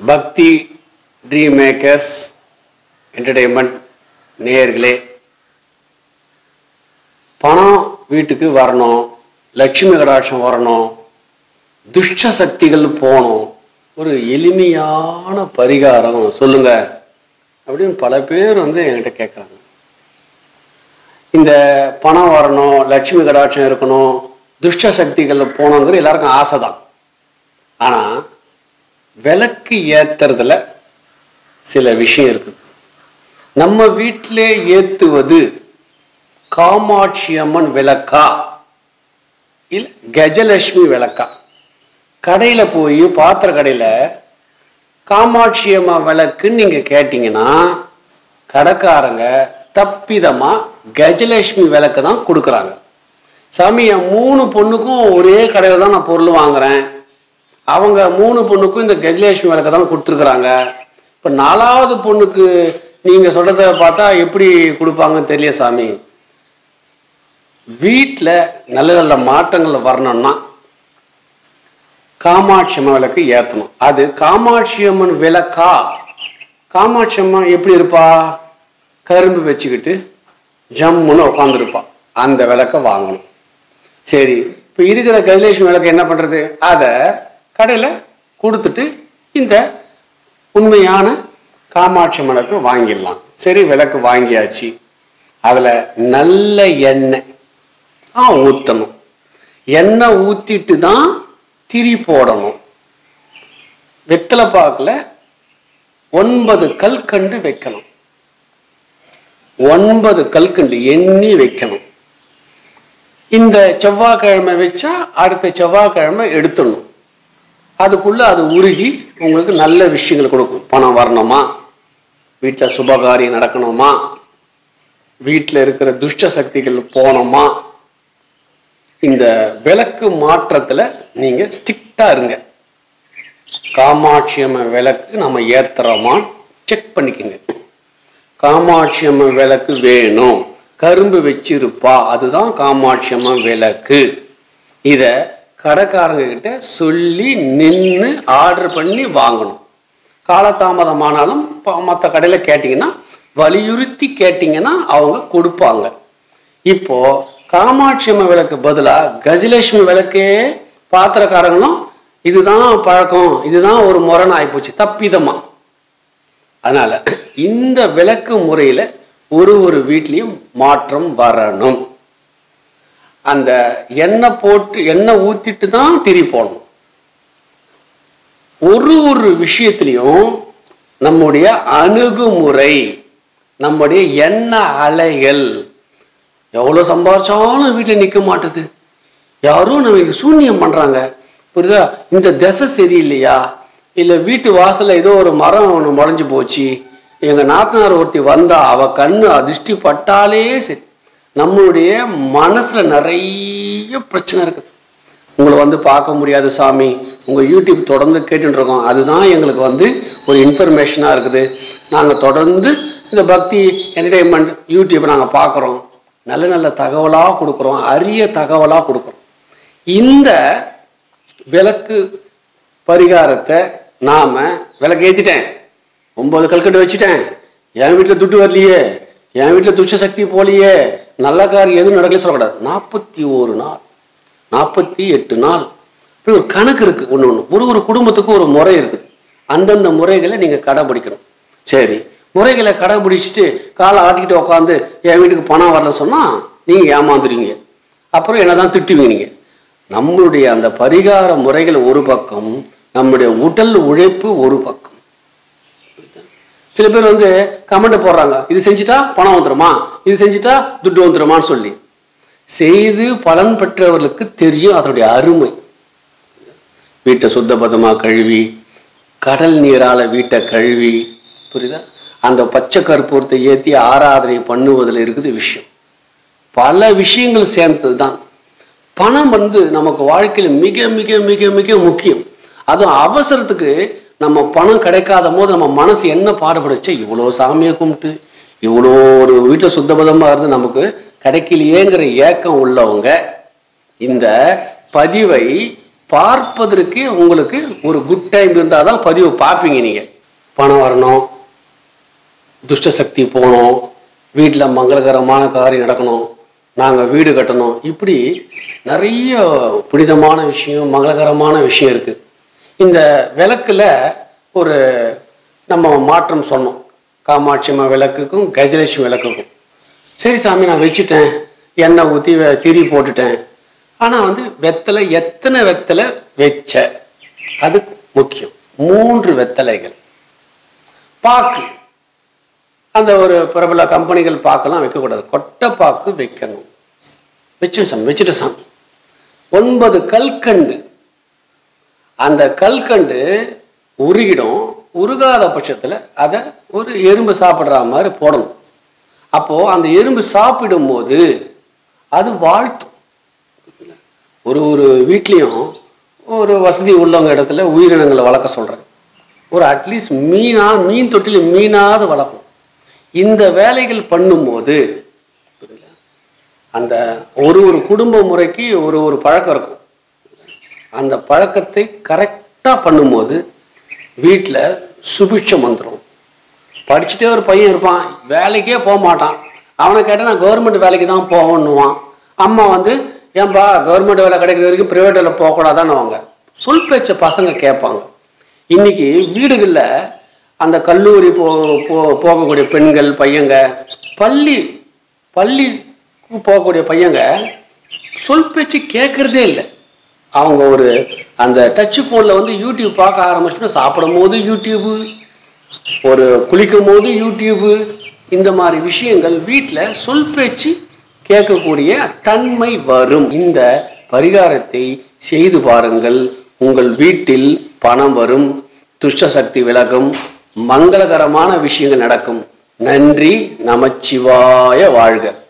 பக்தி dream makers entertainment நேயர்களே பணம் வீட்டுக்கு வரணும் லட்சுமி கடாட்சம் வரணும் துஷ்ட சக்திகள் போகணும் ஒரு எளிமையான பரிகாரம் சொல்லுங்க அப்படின்னு பல பேர் வந்து என்கிட்ட கேட்குறாங்க இந்த பணம் வரணும் லட்சுமி கடாட்சம் இருக்கணும் துஷ்ட சக்திகள் போகணுங்கிற எல்லாருக்கும் ஆசை தான் ஆனால் விளக்கு ஏத்துறதுல சில விஷயம் இருக்குது நம்ம வீட்டிலே ஏத்துவது காமாட்சி அம்மன் விளக்கா இல்லை கஜலட்சுமி விளக்கா கடையில் போய் பாத்திர கடையில் காமாட்சி அம்மா விளக்குன்னு நீங்கள் கேட்டிங்கன்னா கடைக்காரங்க தப்பிதமாக கஜலட்சுமி விளக்கு தான் கொடுக்குறாங்க சாமி என் மூணு பொண்ணுக்கும் ஒரே கடையில் தான் நான் பொருள் வாங்குறேன் அவங்க மூணு பொண்ணுக்கும் இந்த கஜலட்சுமி விளக்கை தான் கொடுத்துருக்குறாங்க இப்போ நாலாவது பொண்ணுக்கு நீங்கள் சொல்கிறத பார்த்தா எப்படி கொடுப்பாங்கன்னு தெரியல சாமி வீட்டில் நல்ல நல்ல மாற்றங்கள் வரணும்னா காமாட்சி அம்மன் விளக்கு ஏற்றணும் அது காமாட்சி அம்மன் விளக்கா காமாட்சி அம்மன் எப்படி இருப்பா கரும்பு வச்சுக்கிட்டு ஜம்முன்னு உட்காந்துருப்பா அந்த விளக்கை வாங்கணும் சரி இப்போ இருக்கிற கஜலட்சுமி விளக்கு என்ன பண்ணுறது அதை கடையில் கொடுத்துட்டு இந்த உண்மையான காமாட்சி விளக்கு வாங்கிடலாம் சரி விளக்கு வாங்கியாச்சு அதில் நல்ல எண்ணெய் ஆ ஊற்றணும் எண்ணெய் ஊற்றிட்டு தான் திரி போடணும் வெத்தலை பாக்கில் ஒன்பது கல்கண்டு வைக்கணும் ஒன்பது கல்கண்டு எண்ணி வைக்கணும் இந்த செவ்வாய்க்கிழமை வச்சா அடுத்த செவ்வாய்க்கிழமை எடுத்துடணும் அதுக்குள்ள அது உருகி உங்களுக்கு நல்ல விஷயங்கள் கொடுக்கும் பணம் வரணுமா வீட்டில் சுபகாரியம் நடக்கணுமா வீட்டில் இருக்கிற துஷ்ட சக்திகள் போகணுமா இந்த விளக்கு மாற்றத்தில் நீங்கள் ஸ்ட்ரிக்டாக இருங்க காமாட்சி அம்மன் விளக்கு நம்ம ஏத்துறோமா செக் பண்ணிக்கோங்க காமாட்சி அம்மன் விளக்கு வேணும் கரும்பு வச்சிருப்பா அதுதான் காமாட்சி அம்மன் விளக்கு இதை கடைக்காரங்க கிட்ட சொல்லி நின்று ஆர்டர் பண்ணி வாங்கணும் காலதாமதமானாலும் மற்ற கடையில் கேட்டிங்கன்னா வலியுறுத்தி கேட்டிங்கன்னா அவங்க கொடுப்பாங்க இப்போ காமாட்சி அம்மன் விளக்கு பதிலாக கஜலட்சுமி விளக்கே பாத்திரக்காரங்களும் இதுதான் பழக்கம் இதுதான் ஒரு முரண் ஆகிப்போச்சு தப்பிதமா அதனால இந்த விளக்கு முறையில் ஒரு ஒரு வீட்லேயும் மாற்றம் வரணும் அந்த எண்ணெய் போட்டு எண்ணெய் ஊற்றிட்டு தான் திரி போடணும் ஒரு ஒரு விஷயத்திலையும் நம்முடைய அணுகுமுறை நம்முடைய எண்ண அலைகள் எவ்வளோ சம்பாரிச்சாலும் வீட்டில் நிற்க மாட்டுது யாரும் நம்ம சூன்யம் பண்ணுறாங்க புரியுதா இந்த திசை சரியில்லையா இல்லை வீட்டு வாசலில் ஏதோ ஒரு மரம் ஒன்று முளைஞ்சு போச்சு எங்கள் நாத்தனார் ஒருத்தி வந்தா அவள் கண்ணு அதிர்ஷ்டி பட்டாலே சரி நம்மளுடைய மனசில் நிறைய பிரச்சனை இருக்குது உங்களை வந்து பார்க்க முடியாது சாமி உங்கள் யூடியூப் தொடர்ந்து கேட்டுட்டு இருக்கோம் அதுதான் எங்களுக்கு வந்து ஒரு இன்ஃபர்மேஷனாக இருக்குது நாங்கள் தொடர்ந்து இந்த பக்தி என்டர்டெயின்மெண்ட் யூடியூப்பை நாங்கள் பார்க்குறோம் நல்ல நல்ல தகவலாக கொடுக்குறோம் அரிய தகவலாக கொடுக்குறோம் இந்த விளக்கு பரிகாரத்தை நாம் விளக்கு ஏற்றிட்டேன் ஒன்பது கல்கட்டு வச்சுட்டேன் என் வீட்டில் துட்டு வரலையே என் வீட்டில் துஷ்ட சக்தி போலியே நல்ல காரியம் எதுவும் நடக்கல சொல்லக்கூடாது நாற்பத்தி ஒரு நாள் நாற்பத்தி எட்டு நாள் இப்படி ஒரு கணக்கு இருக்குது ஒன்று ஒன்று ஒரு ஒரு குடும்பத்துக்கும் ஒரு முறை இருக்குது அந்தந்த முறைகளை நீங்கள் கடைபிடிக்கணும் சரி முறைகளை கடைபிடிச்சிட்டு காலை ஆட்டிக்கிட்டு உட்காந்து என் வீட்டுக்கு பணம் வரல சொன்னால் நீங்கள் ஏமாந்துருவீங்க அப்புறம் என்ன தான் திட்டுவீங்க நீங்கள் நம்மளுடைய அந்த பரிகார முறைகள் ஒரு பக்கம் நம்முடைய உடல் உழைப்பு ஒரு பக்கம் சில பேர் வந்து கமெண்ட் போடுறாங்க இது செஞ்சுட்டா பணம் வந்துருமா இது செஞ்சுட்டா துட்டு வந்துருமான்னு சொல்லி செய்து பலன் பெற்றவர்களுக்கு தெரியும் அதனுடைய அருமை வீட்டை சுத்தபத்தமாக கழுவி கடல் நீரால வீட்டை கழுவி புரியுதா அந்த பச்சை கற்பூரத்தை ஏற்றி ஆராதனை பண்ணுவதில் இருக்குது விஷயம் பல விஷயங்கள் சேர்ந்தது தான் பணம் வந்து நமக்கு வாழ்க்கையில் மிக மிக மிக மிக முக்கியம் அதுவும் அவசரத்துக்கு நம்ம பணம் கிடைக்காத போது நம்ம மனசு என்ன பாடுபடுச்சு இவ்வளோ சாமியை கும்பிட்டு இவ்வளோ ஒரு வீட்டில் சுத்தபதமாக இருந்து நமக்கு கிடைக்கலையேங்கிற ஏக்கம் உள்ளவங்க இந்த பதிவை பார்ப்பதற்கே உங்களுக்கு ஒரு குட் டைம் இருந்தால் தான் பதிவு பார்ப்பீங்க நீங்கள் பணம் வரணும் துஷ்ட சக்தி போகணும் வீட்டில் மங்களகரமான காரியம் நடக்கணும் நாங்கள் வீடு கட்டணும் இப்படி நிறைய புனிதமான விஷயம் மங்களகரமான விஷயம் இருக்குது இந்த விளக்கில் ஒரு நம்ம மாற்றம் சொன்னோம் காமாட்சி அம்மா விளக்குக்கும் கஜலட்சுமி விளக்குக்கும் சரி சாமி நான் வச்சுட்டேன் எண்ணெய் ஊற்றி திரி போட்டுட்டேன் ஆனால் வந்து வெத்தலை எத்தனை வெத்தலை வச்ச அது முக்கியம் மூன்று வெத்தலைகள் பாக்கு அந்த ஒரு பிரபல கம்பெனிகள் பாக்கெல்லாம் வைக்கக்கூடாது கொட்டை பாக்கு வைக்கணும் வச்சு சாமி வச்சுட்டு சாமி ஒன்பது கல்கண்டு அந்த கல்கண்டு உருகிடும் உருகாத பட்சத்தில் அதை ஒரு எறும்பு சாப்பிட்ற மாதிரி போடணும் அப்போது அந்த எறும்பு சாப்பிடும்போது அது வாழ்த்தும் ஒரு ஒரு வீட்லேயும் ஒரு வசதி உள்ளவங்க இடத்துல உயிரினங்களை வளர்க்க சொல்கிறேன் ஒரு அட்லீஸ்ட் மீனா மீன் தொட்டில் மீனாவது வளர்க்கும் இந்த வேலைகள் பண்ணும்போது புரியுதுங்களா? அந்த ஒரு ஒரு குடும்ப முறைக்கு ஒரு ஒரு பழக்கம் இருக்கும் அந்த பழக்கத்தை கரெக்டாக பண்ணும்போது வீட்டில் சுபிட்சம் வந்துடும் படிச்சுட்டே ஒரு பையன் இருப்பான் வேலைக்கே போக மாட்டான் அவனை கேட்டால் நான் கவர்மெண்ட் வேலைக்கு தான் போகணுவான் அம்மா வந்து ஏன்பா கவர்மெண்ட் வேலை கிடைக்கிற வரைக்கும் ப்ரைவேட் வேலை போகக்கூடாதான்னுவாங்க சொல் பேச்ச பசங்க கேட்பாங்க இன்னைக்கு வீடுகளில் அந்த கல்லூரி போ போ போகக்கூடிய பெண்கள் பையங்க பள்ளி பள்ளி போகக்கூடிய பையங்க சொல் பேச்சு கேட்குறதே இல்லை அவங்க ஒரு அந்த டச் ஃபோனில் வந்து யூடியூப் பார்க்க ஆரம்பிச்சுட்டு சாப்பிடும் போது யூடியூபு ஒரு குளிக்கும் போது யூடியூபு இந்த மாதிரி விஷயங்கள் வீட்டில் சொல் பேச்சு கேட்கக்கூடிய தன்மை வரும் இந்த பரிகாரத்தை செய்து பாருங்கள் உங்கள் வீட்டில் பணம் வரும் துஷ்ட சக்தி விலகும் மங்களகரமான விஷயங்கள் நடக்கும் நன்றி நமச்சிவாய வாழ்க